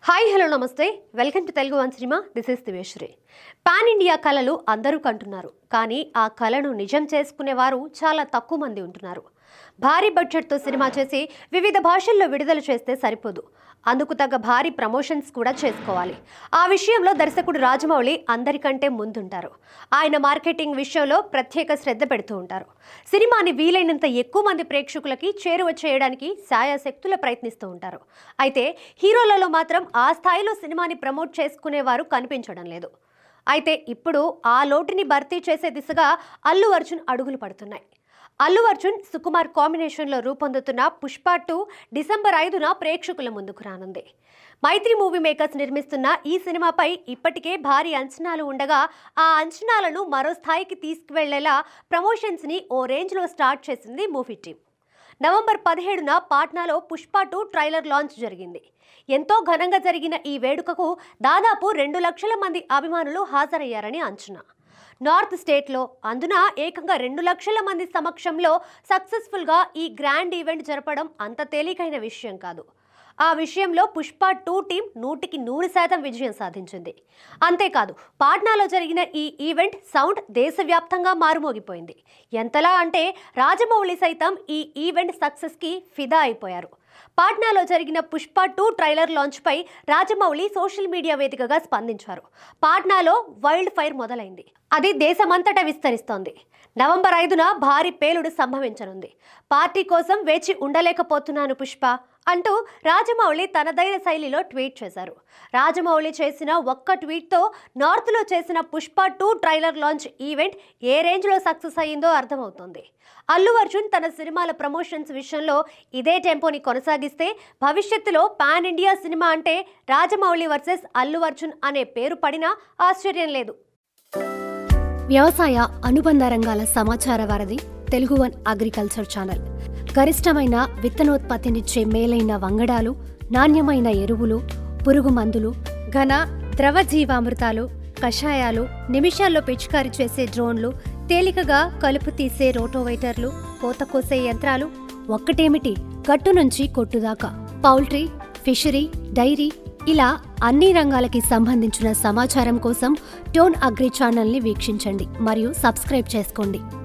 hi hello namaste welcome to Telugu one cinema this is Diveshwari pan India కళలు అందరూ కంటున్నారు కానీ ఆ కళను నిజం చేసుకునేవారు చాలా తక్కువ మంది ఉంటున్నారు భారీ బడ్జెట్తో సినిమా చేసి వివిధ భాషల్లో విడుదల చేస్తే సరిపోదు అందుకు తగ్గ భారీ ప్రమోషన్స్ కూడా చేసుకోవాలి ఆ విషయంలో దర్శకుడు రాజమౌళి అందరికంటే ముందుంటారు ఆయన మార్కెటింగ్ విషయంలో ప్రత్యేక శ్రద్ధ పెడుతూ ఉంటారు సినిమాని వీలైనంత ఎక్కువ మంది ప్రేక్షకులకి చేరువ చేయడానికి శాయశక్తుల ప్రయత్నిస్తూ ఉంటారు అయితే హీరోలలో మాత్రం ఆ స్థాయిలో సినిమాని ప్రమోట్ చేసుకునేవారు కనిపించడం లేదు అయితే ఇప్పుడు ఆ లోటుని భర్తీ చేసే దిశగా అల్లు అర్జున్ అడుగులు పడుతున్నాయి అల్లు అర్జున్ సుకుమార్ కాంబినేషన్లో రూపొందుతున్న పుష్ప టూ డిసెంబర్ ఐదున ప్రేక్షకుల ముందుకు రానుంది మైత్రి మూవీ మేకర్స్ నిర్మిస్తున్న ఈ సినిమాపై ఇప్పటికే భారీ అంచనాలు ఉండగా ఆ అంచనాలను మరో స్థాయికి తీసుకువెళ్లేలా ప్రమోషన్స్ని ఓ రేంజ్లో స్టార్ట్ చేసింది మూవీ టీం నవంబర్ పదిహేడున పాట్నాలో పుష్ప టూ ట్రైలర్ లాంచ్ జరిగింది ఎంతో ఘనంగా జరిగిన ఈ వేడుకకు దాదాపు రెండు లక్షల మంది అభిమానులు హాజరయ్యారని అంచనా నార్త్ స్టేట్లో అందున ఏకంగా రెండు లక్షల మంది సమక్షంలో సక్సెస్ఫుల్గా ఈ గ్రాండ్ ఈవెంట్ జరపడం అంత తేలికైన విషయం కాదు ఆ విషయంలో పుష్ప టూ టీం నూటికి నూరు శాతం విజయం సాధించింది అంతేకాదు పాట్నాలో జరిగిన ఈ ఈవెంట్ సౌండ్ దేశవ్యాప్తంగా మారుమోగిపోయింది ఎంతలా అంటే రాజమౌళి సైతం ఈ ఈవెంట్ సక్సెస్కి ఫిదా అయిపోయారు పాట్నాలో జరిగిన పుష్ప టూ ట్రైలర్ లాంచ్పై రాజమౌళి సోషల్ మీడియా వేదికగా స్పందించారు పాట్నాలో వైల్డ్ ఫైర్ మొదలైంది అది దేశమంతటా విస్తరిస్తోంది నవంబర్ ఐదున భారీ పేలుడు సంభవించనుంది పార్టీ కోసం వేచి ఉండలేకపోతున్నాను పుష్ప అంటూ రాజమౌళి తనదైన శైలిలో ట్వీట్ చేశారు రాజమౌళి చేసిన ఒక్క ట్వీట్తో నార్త్లో చేసిన Pushpa two trailer launch event ఏ రేంజ్లో సక్సెస్ అయ్యిందో అర్థమవుతోంది అల్లు అర్జున్ తన సినిమాల ప్రమోషన్స్ విషయంలో ఇదే టెంపోని కొనసాగిస్తే భవిష్యత్తులో పాన్ ఇండియా సినిమా అంటే రాజమౌళి వర్సెస్ అల్లు అర్జున్ అనే పేరు పడినా ఆశ్చర్యం లేదు వ్యవసాయ అనుబంధ రంగాల సమాచార వారధి తెలుగు వన్ అగ్రికల్చర్ ఛానల్ గరిష్టమైన విత్తనోత్పత్తినిచ్చే మేలైన వంగడాలు నాణ్యమైన ఎరువులు పురుగు మందులు ఘన ద్రవ జీవామృతాలు కషాయాలు నిమిషాల్లో పిచికారీ చేసే డ్రోన్లు తేలికగా కలుపు తీసే రోటోవైటర్లు కోత కోసే యంత్రాలు ఒక్కటేమిటి గట్టు నుంచి కొట్టుదాకా పౌల్ట్రీ ఫిషరీ డైరీ ఇలా అన్ని రంగాలకి సంబంధించిన సమాచారం కోసం టోన్ అగ్రి ఛానల్ని వీక్షించండి మరియు సబ్స్క్రైబ్ చేసుకోండి